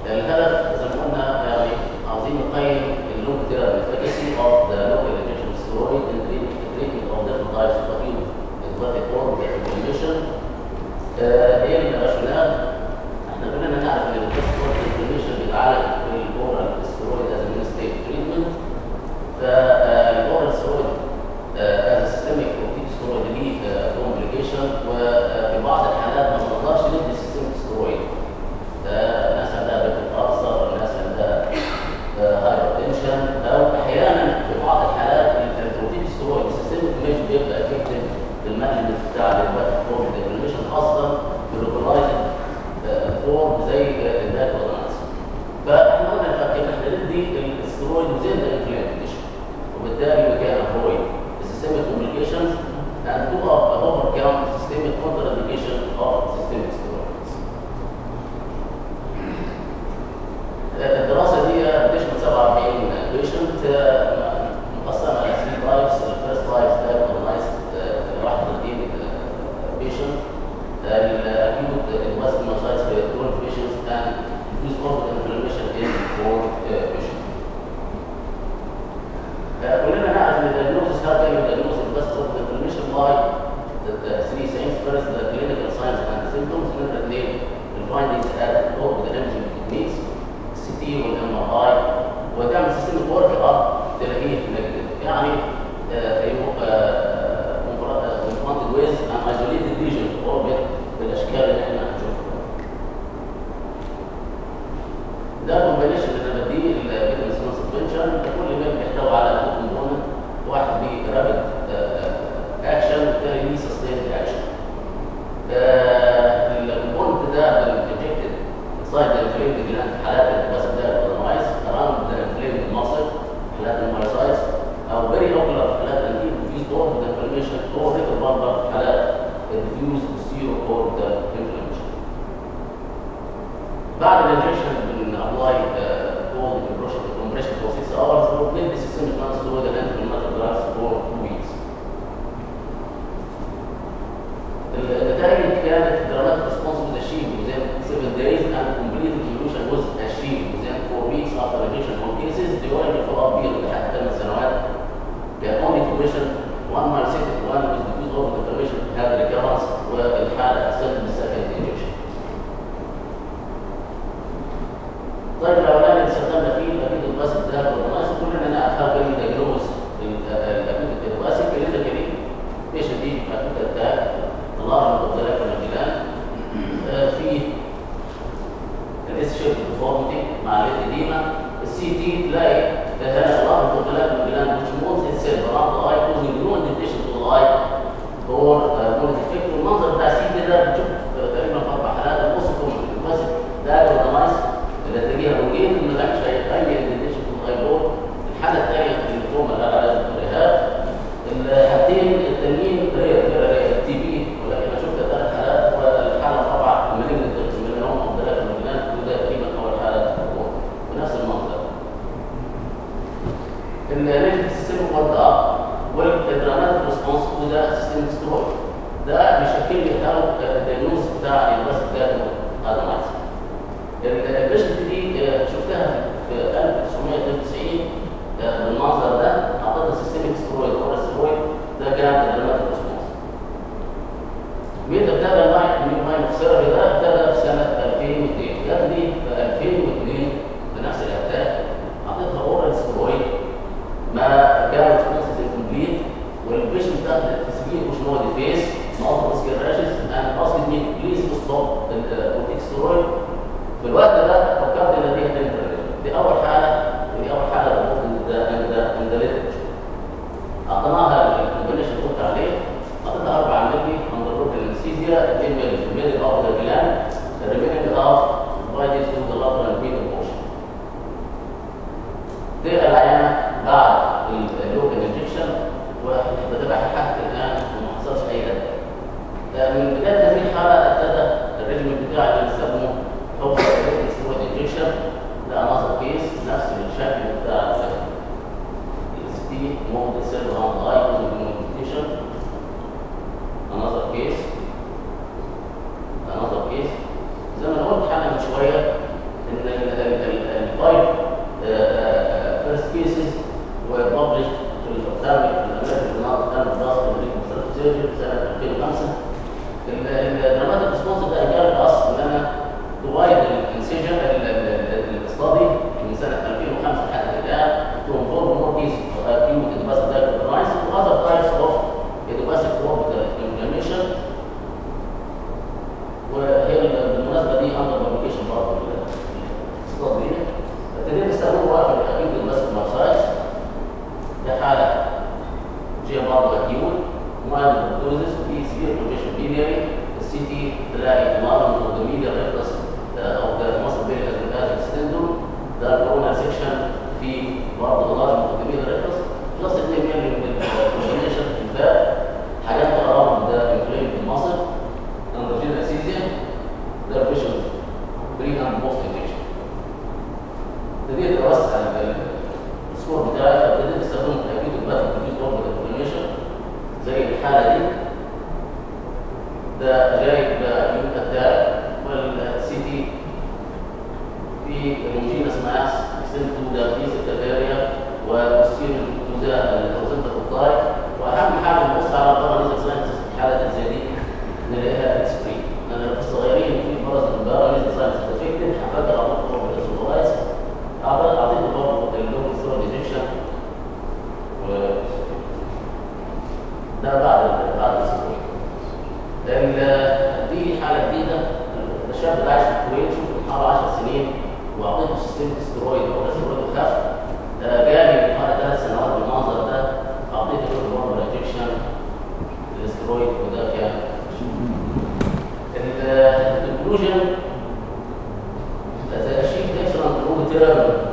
الهدف زي ما قلنا يعني عاوزين نقيم اللونج تيرم efficacy of the local injection of steroid in treatment of different types of acute hepatic forms of inflammation. آه، ايه الراشونال؟ احنا كلنا نعرف ان البوست انفلاميشن بيتعالج بالاورال ستيرويد از ستيت تريتمنت فالاورال ستيرويد از سيستميك اوكتيك ستيرويد ليه كومبليكيشن وفي بعض الحالات ما بنقدرش ندي سيستميك ستيرويد ناس عندها بيت ألسر ناس عندها هايبرتنشن او احيانا في بعض الحالات البروتين ستيرويد السيستميك مش بيبقى افكتيف بالمقلب بتاع الوقت فورم ديفليشن خاصه في اللوكلايزد فورم زي الداك والناس فاحنا قلنا نفكر ان احنا ندي الستيرويد within the inflammation وبالتالي we can avoid the systemic complications and to overcome systemic contraindication of systemic steroids. الدراسه دي بتشمل 47 بيشنت مقسمه على 3 تايبس الفيرست تايبس ده اورجنايزد 31 بيشنت الاكيوت الوست ماسايز في 12 بيشنتس and diffuse organ inflammation in 4 بيشنت كلنا نعرف ان الديagnosis how can you diagnose the west organ inflammation by the, the three things first the clinical signs and symptoms نمرة اثنين الفايندنجز at organ imaging techniques السي والام ار اي وتعمل سيستم ورك اب تلاقيه نيجاتيف يعني confronted with an isolated lesion to orbit بالاشكال اللي احنا هنشوفها. ده كومبينيشن اللي انا بديه الفيتامين سي سسبنشن كل ما بيحتوي على تو كومبوننت واحد بيه رابد اكشن والثاني ليه سستيند اكشن. الكومبوننت ده الانجكتد سايد الانفليمد جلاند حالات الباسف ده اورجنايز اراوند الانفليمد ماسل حالات المايسايتس او فيري اوكلر حالات الانتيب في ستور ذا انفلاميشن او ريتر بامبر حالات الديفيوز سيرو اور ذا انفلاميشن بعد الانجكشن بن ابلاي كولد كومبريشن كومبريشن فور 6 اورز وبندي سيستم نون ستيرويد انفلاماتوري دراجز فور 2 ويكس النتائج كانت درامات ريسبونس was achieved within 7 days and complete resolution was achieved within 4 weeks after revision on cases during the follow-up period لحد 8 سنوات كان only two patient one mycetic one with diffuse organ inflammation had recurrence والحالة أحسنت بالسكند injection. طيب الأولاني اللي استخدمنا فيه الأكيد الباسك ده والناس كلنا نعرف how can you diagnose الأكيد الباسك clinically patient دي أكيد أتاك الله المتطلع من الجلال في الاس شيب ديفورميتي مع الاديمه السي تي تلاقي هنا الله المتطلع من الجلال which moves itself around the eye causing no indentation to the eye or no defect والمنظر بتاع السي تي ده بتشوف تقريبا في اربع حالات البص كومن الباسك ده اورجنايز اللي تلاقيها روجين ما تعملش اي اي اندنتيشن في الغيبور الحاله الثانيه في الليفوما اللي على الرهاب الحالتين التانيين رير رير تي بي ولكن انا شفت ثلاث حالات والحاله الرابعه مالين الميلانوم او ثلاث مالين وده تقريبا اول حاله بنفس المنظر. النيجاتيف ده الكورونا سيكشن في برضه لارج مقدمين ريكتس بلس 2 مللي من الكومبينيشن الباقي حاجات تقرب ده انفلين في المصل اندروجين اسيزيا ده الفيشن بري اند بوست انفكشن ابتديت اوسع السكور بتاعي فابتديت استخدم اكيد الباث كونفيوز اوربت انفلاميشن زي الحاله دي ده جاي بيوم اتاك والسي تي في الموجين اسمها اكستنت تو ذا بيس الكاتيريا والسير تو ذا البروزنتا الطاي واهم حاجه نبص على الباراليزا ساينس في حاله زي دي نلاقيها اتس فري لان في الصغيرين في مرض الباراليزا ساينس افكتد هفكر على طول في السوبرايز اعطيت برضه اللون ستور ديتكشن و ده بعد بعد السكور لان دي حاله جديده الشاب ده عايش في الكويت شوف حوالي 10 سنين واعطيته سيستم ستيرويد او ستيرويد وخف جالي بعد ثلاث سنوات بالمنظر ده اعطيته له هرمون انجكشن الاسترويد وده كان الكونكلوجن as I achieved excellent long term